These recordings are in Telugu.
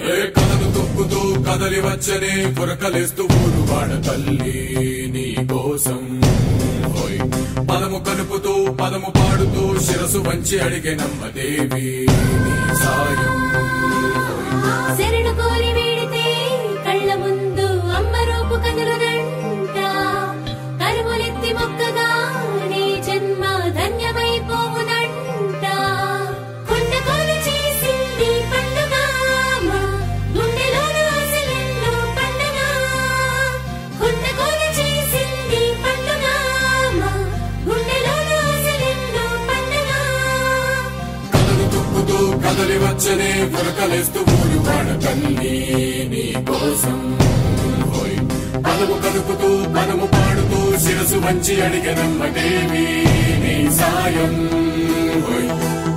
ఏ కథను తొక్కుతూ కదలి వచ్చనే పురకలేస్తూ ఊరు వాడ తల్లి నీ కోసం హోయ్ పదము కలుపుతూ పదము పాడుతూ శిరసు వంచి అడిగే నమ్మదేవి నీ సాయం శరణు కోరి వేడితే కళ్ళ ముందు అమ్మ రూపు కదులునంట కరువులెత్తి మొక్కగా నీ జన్మ ధన్యమైపోవునంట కొండకోలు చేసింది పండుగ మా గుండెలోను ఆశలెన్నో పండుగ కొండకోలు చేసింది పండుగ మా గుండెలోను ఆశలెన్నో పండుగ కథను తొక్కుతూ కదలి వచ్చనే పురకలేస్తూ ఊరు వాడ తల్లి నీ కోసం హోయ్ పదము కలుపుతూ పదము పాడుతూ శిరసు వంచి అడిగే నమ్మదేవి నీ సాయం హోయ్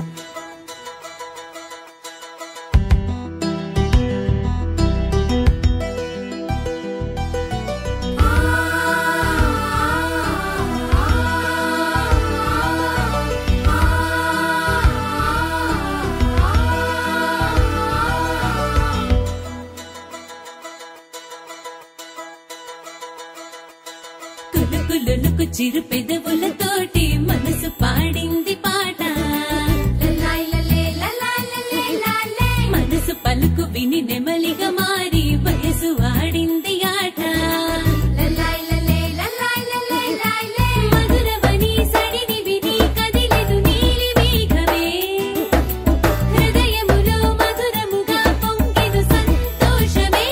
కులుకులుకు చిరు పెదవులతోటి మనసు పాడింది పాట మనసు పలుకు విని నెమలిగా మారి వయసు ఆడింది ఆట మధురవని సడిని విని కదిలెదు నీలి మేఘమే హృదయములో మధురముగా పొంగెను సంతోషమే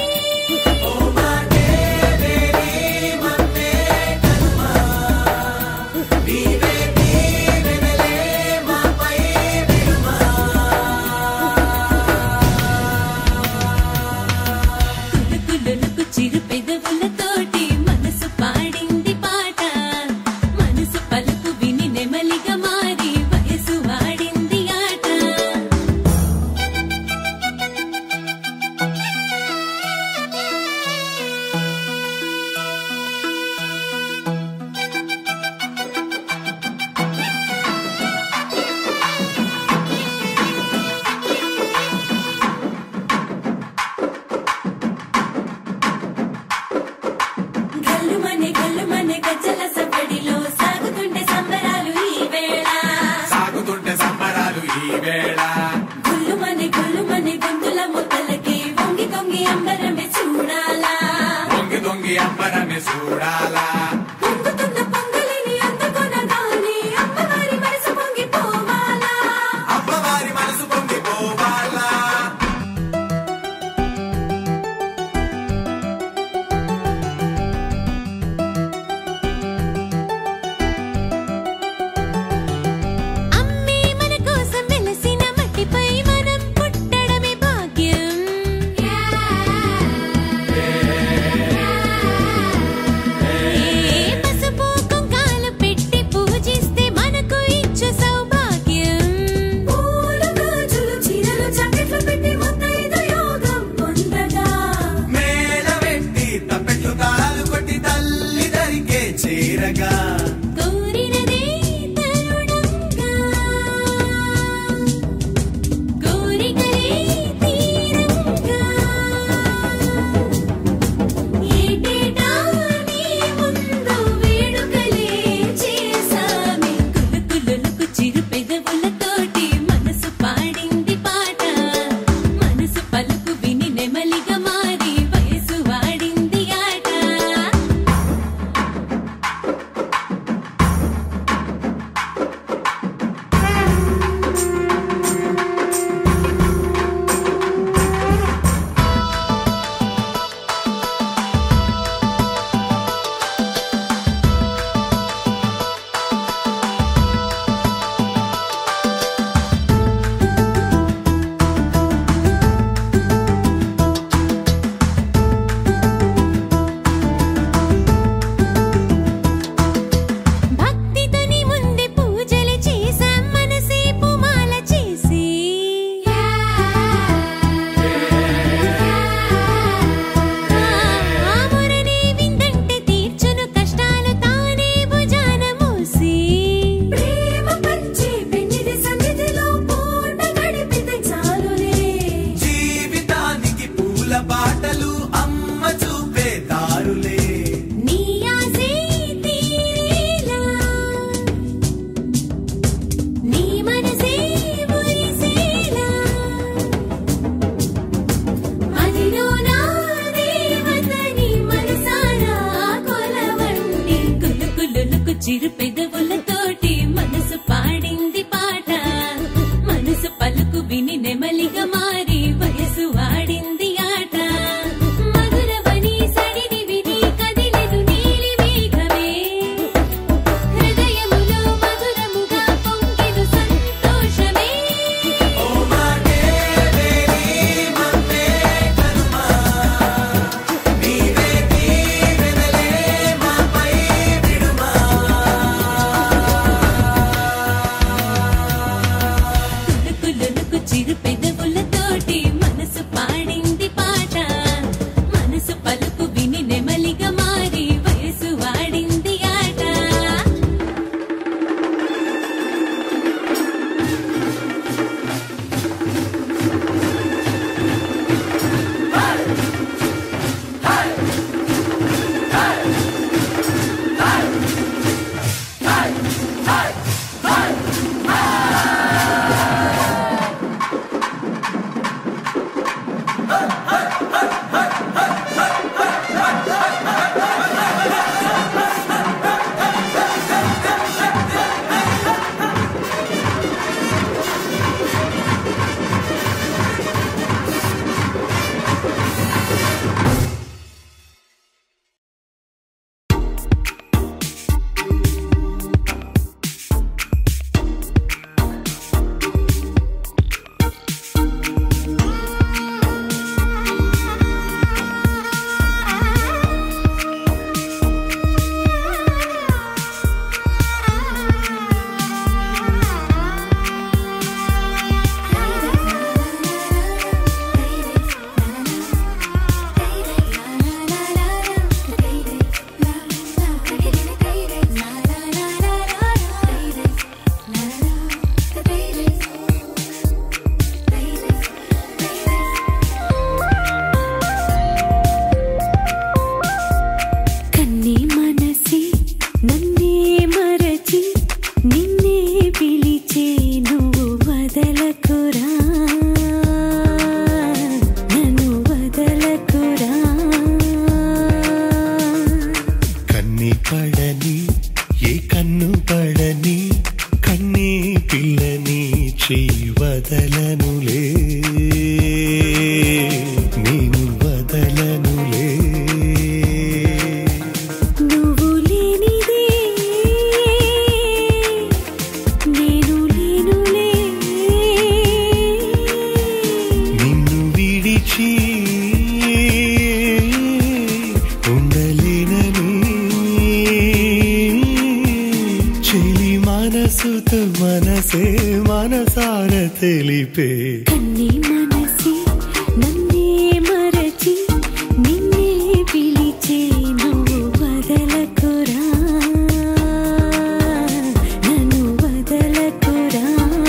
తెలిపే కన్ని మనసి నన్నే మరచి నిన్నే పిలిచే నువ్వు వదలకురా నన్ను వదలకురా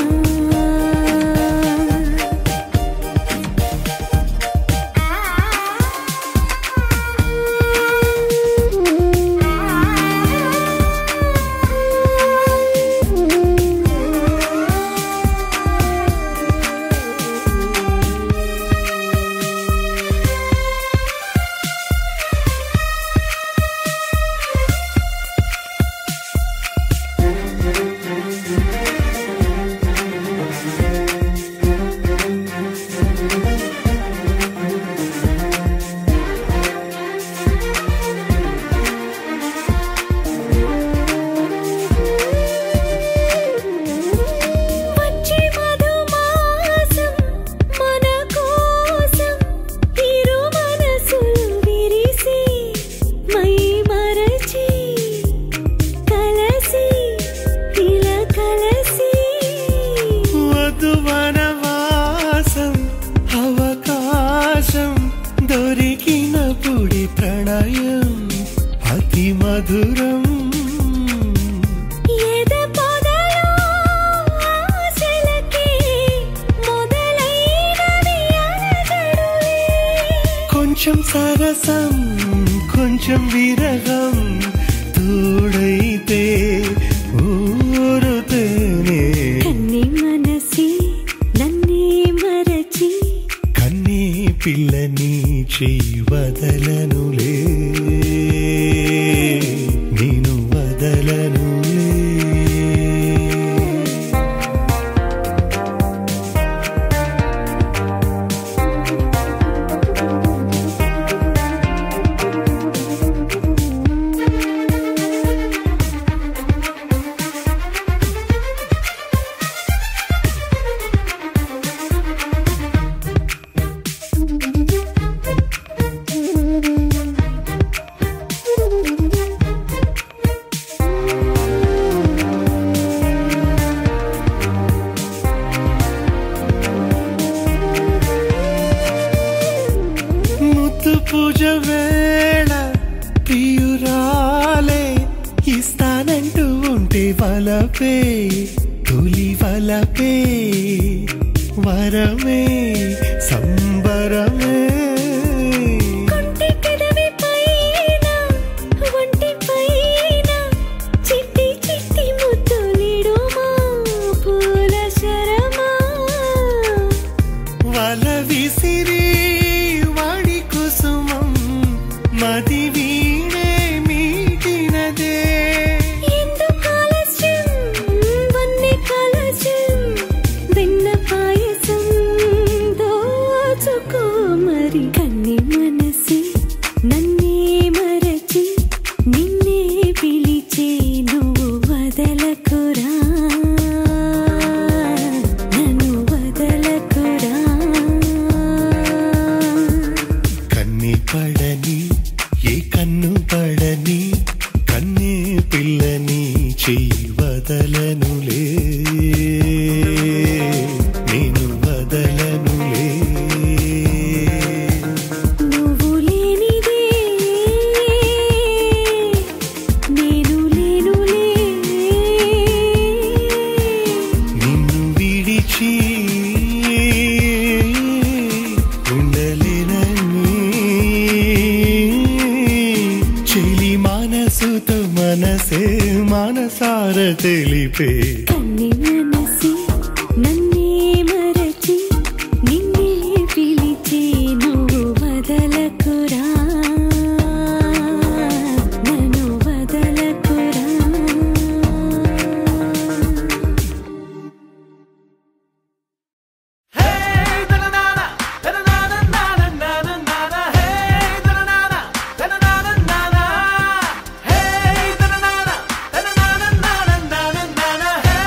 వచ్చే మధుమాసం మన కోసం ఇరు మనసులు విరిసి మై మరచి కలసి ఇలా కలసి వధు వనవాసం అవకాశం దొరికినప్పుడి ప్రణయం అతి మధురం ఎద పొదలో ఆశలకే మొదలైనవి అలజడులే కొంచెం సరసం కొంచెం విరహం తోడైతే ఊరుతేనే కన్ని మనసి నన్నే మరచి కన్నీ పిల్లని చెయ్యి వదలనులే నేను వదలనులే ముద్దు పూజ వేళ ప్రియురాలే ఇస్తానంటూ ఉంటే వలపే తొలి వలపే వరమే సంబరమే కొంటి పెదవి పైన ఒంటి పైన చిట్టి చిట్టి ముద్దులిడుమా పూల శరమా వల విసిరి వాడి కుసుమం మది వీణే మీటినదే ఎందుకు ఆలస్యం వన్నె కలశం వెన్న పాయసం దోచుకో మరి కన్ని మనసి నన్నే మరచి నిన్నే పిలిచే నువ్వు వదలకురా నన్ను వదలకురా కన్ని పడని ఏ కన్ను పడని కన్నే పిల్లని చెయ్యి వదలనులే నేను వదలనులే నువ్వు లేనిదే నేను లేనులే నిన్ను విడిచి ఉండలేనని చెలి మనసుతో మనసే మనసార తెలిపే కన్ని మనసి నన్నే మరచి నిన్నే పిలిచే నువ్వు వదలకురా నన్ను వదలకురా Hey,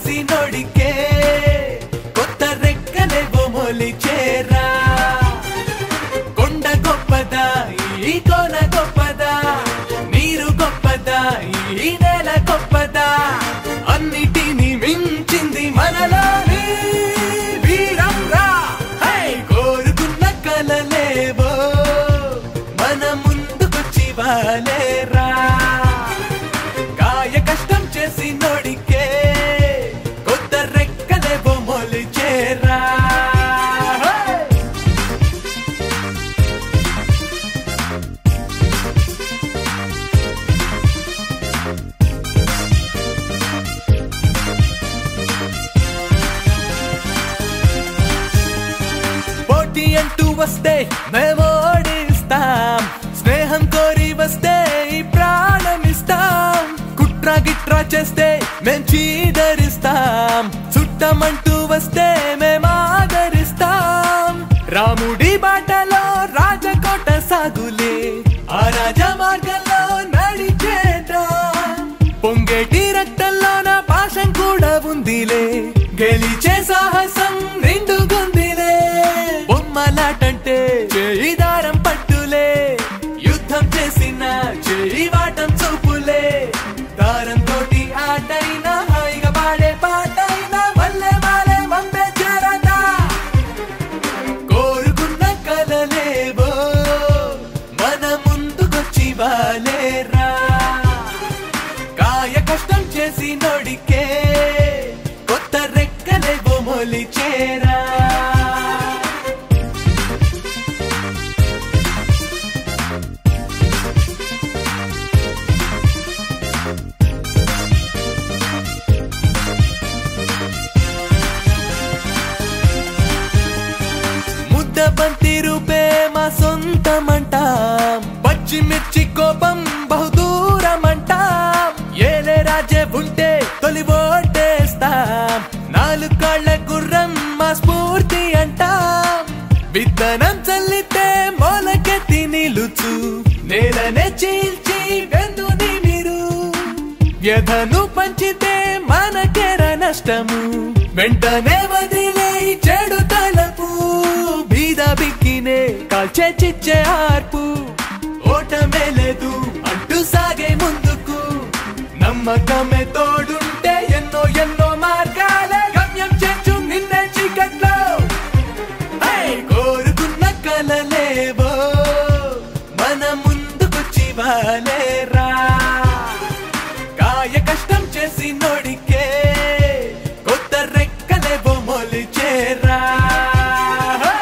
చేసి నొడికే కొత్త రెక్కలేవో మొలిచేరా కొండ గొప్పదా ఈ కోన గొప్పదా నీరు గొప్పదా ఈ నేల గొప్పదా అన్నిటిని మించింది మనలోని వీరం రా హై! కోరుకున్న కలలేవో మన ముందుకొచ్చి వాలేరా కాయ కష్టం చేసి నొడికే కొత్త రెక్కలేవో మొలిచేరా హై! పోటీ అంటూ వస్తే మేము ఓడిస్తాం స్నేహం కోరి వస్తే ఈ ప్రాణం ఇస్తాం కుట్ర గిట్ర చేస్తే మేం చీదరిస్తాం చుట్టమంటూ వస్తే మేము ఆదరిస్తాం రాముడి బాటలో రాజకోట సాగులే ఆ రాజ మార్గంలో నడిచేద్దాం పొంగేటి రక్తంలోన పాశం కూడా ఉందిలే గెలిచే సాహసం నిండు గుందిలే బొమ్మలాటంటే చేయి దారం పట్టులే యుద్ధం చేసిన చేయి వాటం చూపులే దారం తోటి ఆటైనా హాయిగా పాడే పాటైనా మల్లె మాలే వంపే చేరదా కోరుకున్న కలలేవో మన ముందుకొచ్చి వాలేరా కాయ కష్టం చేసి నొడికే కొత్త రెక్కలేవో మొలిచేరా ముద్ద బంతి రూపే మా సొంతమంటాం పచ్చిమిర్చి కోపం బహుదూరమంటాం ఏలే రాజే ఉంటే తొలి ఓటేస్తాం నాలుగు కాళ్ళ గుర్రం మా స్ఫూర్తి అంటాం విత్తనం చల్లితే మొలకెత్తి నిలుచు నేలనే చీల్చి వెందుని మీరు వ్యధను పంచితే మనకెర నష్టము వెంటనే వదిలే ఈ చెడు తలపు బీద బిక్కినే కాల్చే చిచ్చే ఆర్పు ఓటమే లేదు అంటూ సాగే ముందుకు నమ్మకమే తోడుంటే ఎన్నో ఎన్నో మార్గాలే గమ్యం చేర్చు నిన్నే చీకట్లో హై! కోరుకున్న కలలేవో మన ముందుకొచ్చి వాలేరా కాయ కష్టం చేసి నొడికే కొత్త రెక్కలేవో మొలిచేరా హై!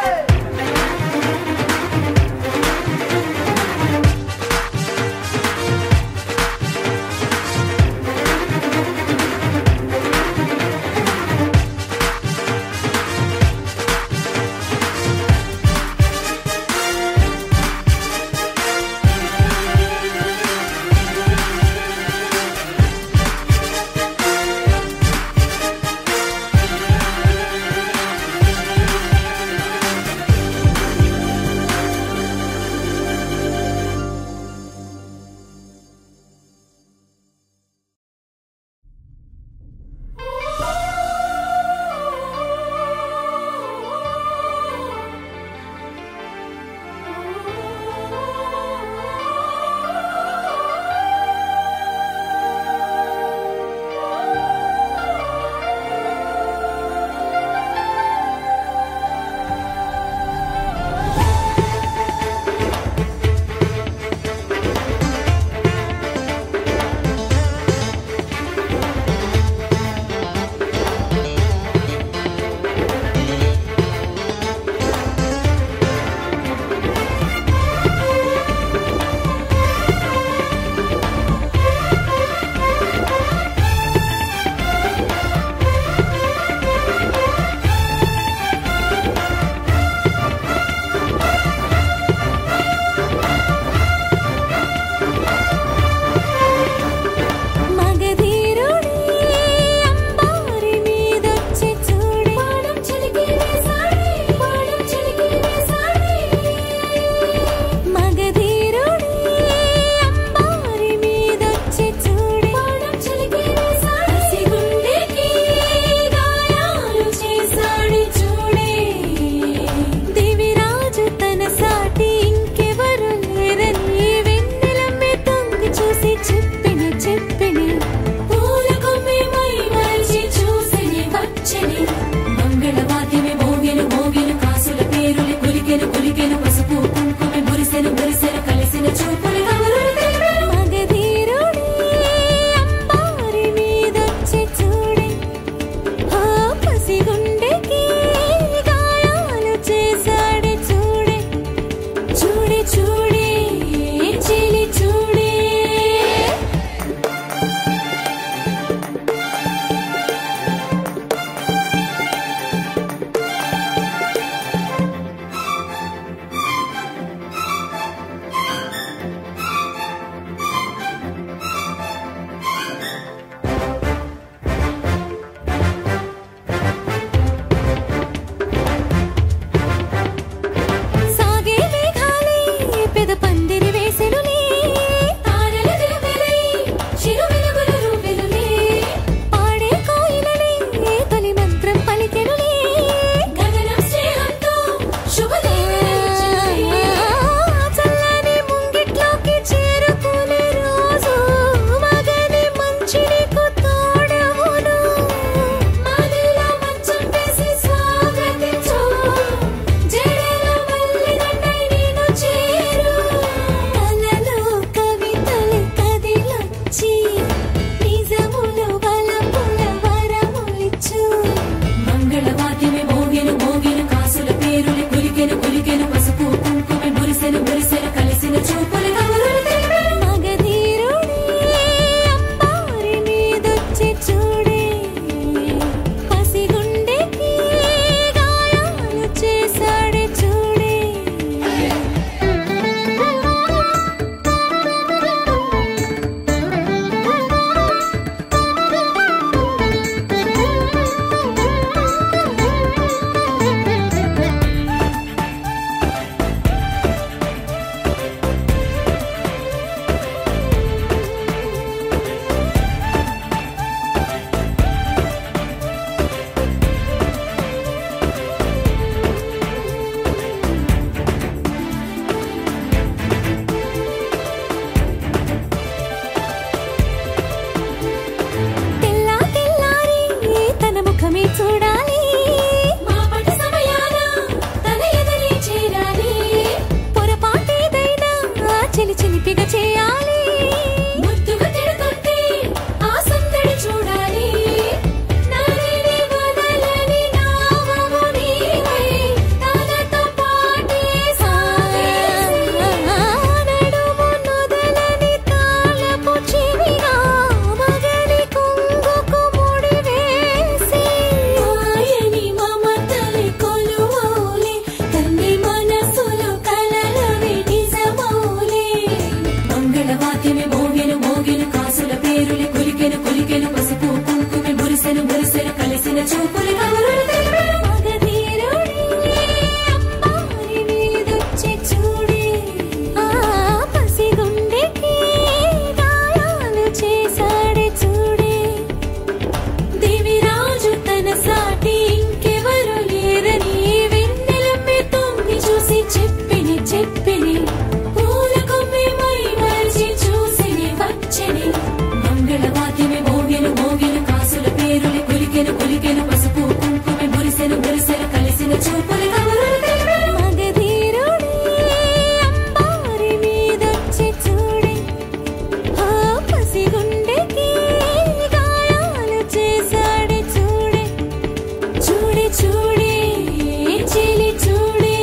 చూడాలి మాపటి సమయాన తన ఎదరే చేరాలి పొరపాటేదైనా చిలి చిలిపిగా చేయాలి ముద్దుగా తిడుతుంటే ఆ సందడి చూడాలి నానేనే వదలని నావము నీవై తనతో పాటే సాగేసి నడుము నొదలని తాళపు చెవిగా మగని కొంగుకు ముడి వేసి మాయని మమతలి కొలువోలే తల్లి మనసులో కలలవి నిజమౌలే మంగళవాద్యమే మోగెను మోగెను కాసుల పేరులే కొలికెను కొలికెను పసుపు కుంకుమె మురిసెను మురిసెను కలిసిన చూపులు కబురులు తెలిపెను. మగధీరుడే అమ్మారి మీదొచ్చి చూడే ఆ పసిగుండెకి గాయాలు చేశాడే చూడే దేవిరాజు తన సాటి ఇంకెవరు లేరని వెన్నెలమ్మె తొంగి చూసి చెప్పిని చెప్పిని పూల కొమ్మె మై మరిచి చూసిని వచ్చిని మంగళవాద్యమే మోగెను మోగెను కాసుల పేరులు కొలికెను కొలికెను పసుపు కుంకుమె మురిసెను మురిసెను కలిసిన చూపులు కబురులు తెలిపెను. మగధీరుడే అంబారి మీదొచ్చి చూడే ఆ పసిగుండెకి గాయాలు చేశాడే చూడే చూడే చూడే చెలి చూడే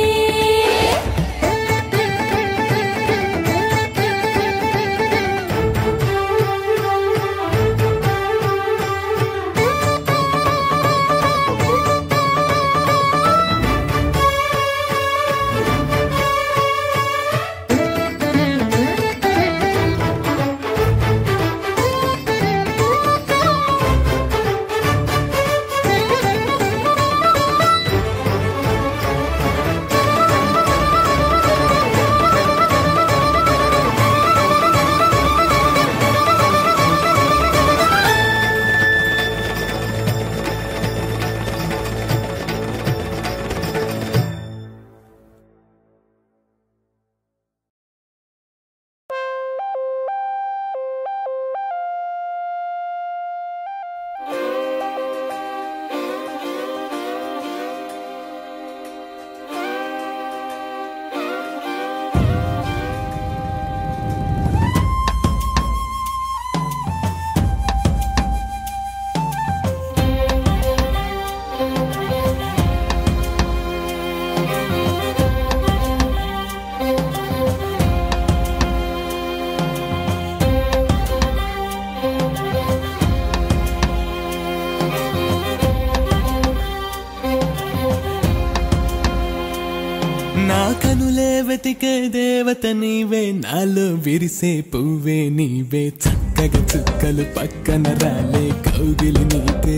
నా కనులే వెతికే దేవత నీవే నాలో విరిసే పువ్వే నీవే చక్కగా చుక్కలు పక్కన రాలే కౌగిలి నీవే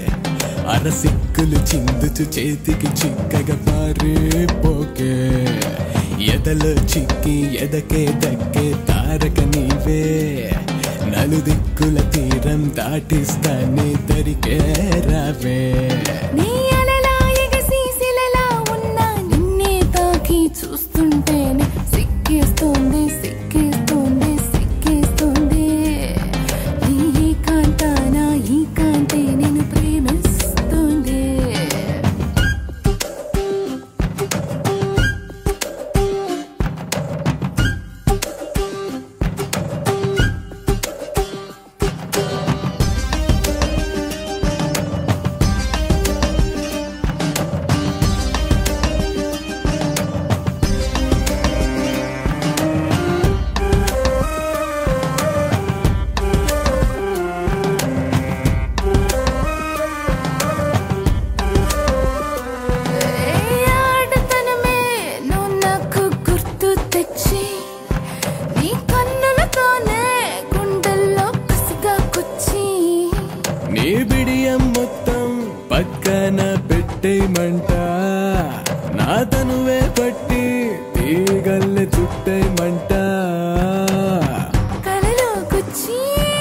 అరసిక్కులు చిందుచు చేతికి చిక్కగా పారే పోకే ఎదలో చిక్కి ఎదకే దక్కే తారక నీవే నలుదిక్కుల తీరం దాటిస్తానే దరికే రావే నీ అలలా ఎగసి శిలలా ఉన్నా నిన్నే తాకి చూస్తుంటేనే సిక్కేస్తోంది సిక్కేస్తోంది సిక్కేస్తోంది ఈ కాంతాన ఈ కాంతే నేను ప్రేమిస్తుంది ఏ ఆడతనమే నువ్వు నాకు గుర్తు తెచ్చి నీ కన్నులతోనే గుండెల్లో కసిగా కుచ్చి నీ బిడియం మొత్తం పక్కన పెట్టేయమంట నా తనువే పట్టి తీగల్లె చుట్టేయమంట కలలో కుచ్చి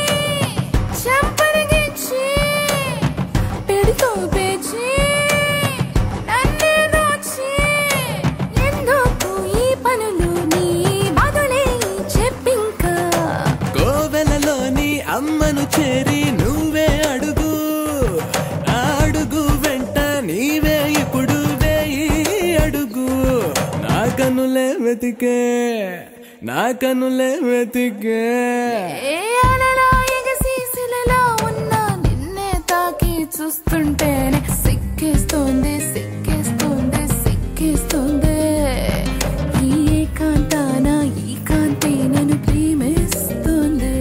చంపరిగించి పెడితో పేచి నన్ను దోచి ఎందుకు ఈ పనులు నీ బదులే చెప్పింకా కోవెలలోని అమ్మను చేరి నువ్వే అడుగు ఆ అడుగు వెతికే నా కనులే వెతికే ఏ అలలా ఎగసి శిలలో ఉన్న నిన్నే తాకి చూస్తుంటేనే సిక్కేస్తోంది సిక్కేస్తోంది సిక్కేస్తోంది ఈ ఏకాంతాన ఈ కాంతి నన్ను ప్రేమిస్తుంది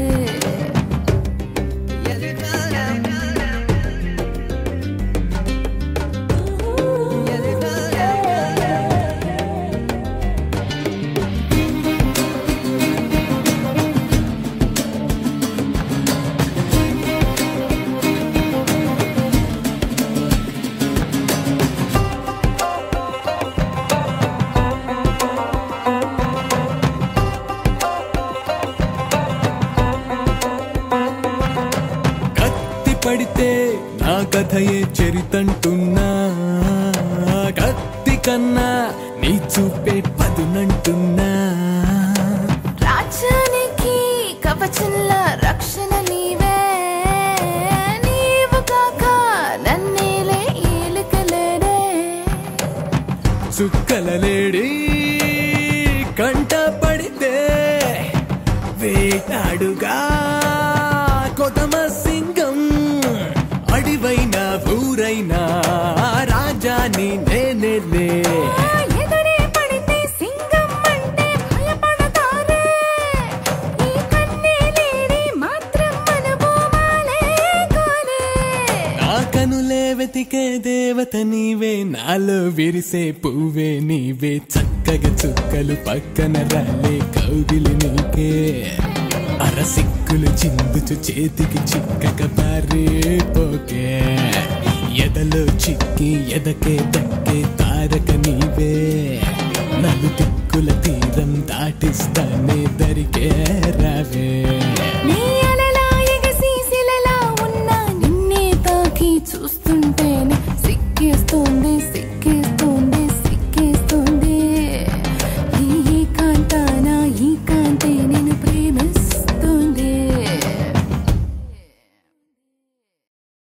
కత్తి పడితే నా కథయే చరితంటున్నా కత్తి కన్నా నీ చూపే పదునంటున్నా రాజ్యానికి కవచంలా రక్షణ నీవే నీవు కాక నన్నేలే ఏలికలేడే చుక్కల లేడి కంట పడితే వేటాడుగా కొతమ సింగం అడివైనా ఊరైనా రాజాని నేనేలే ఎదురే పడితే సింగం అంటే భయపడతారే ఈ కన్నీలేడి మాత్రం అనుభవాలే కోలే నా కనులే వెతికే దేవత నీవే నాలో విరిసే పువ్వే నీవే చక్కగా చుక్కలు పక్కన రాలే కౌగిలి నీకే అరసిక్కులు చిందుచు చేతికి చిక్కక పారే పోకే ఎదలో చిక్కి ఎదకే దక్కే తారక నీవే నలు దిక్కుల తీరం దాటిస్తానే దరికే రావే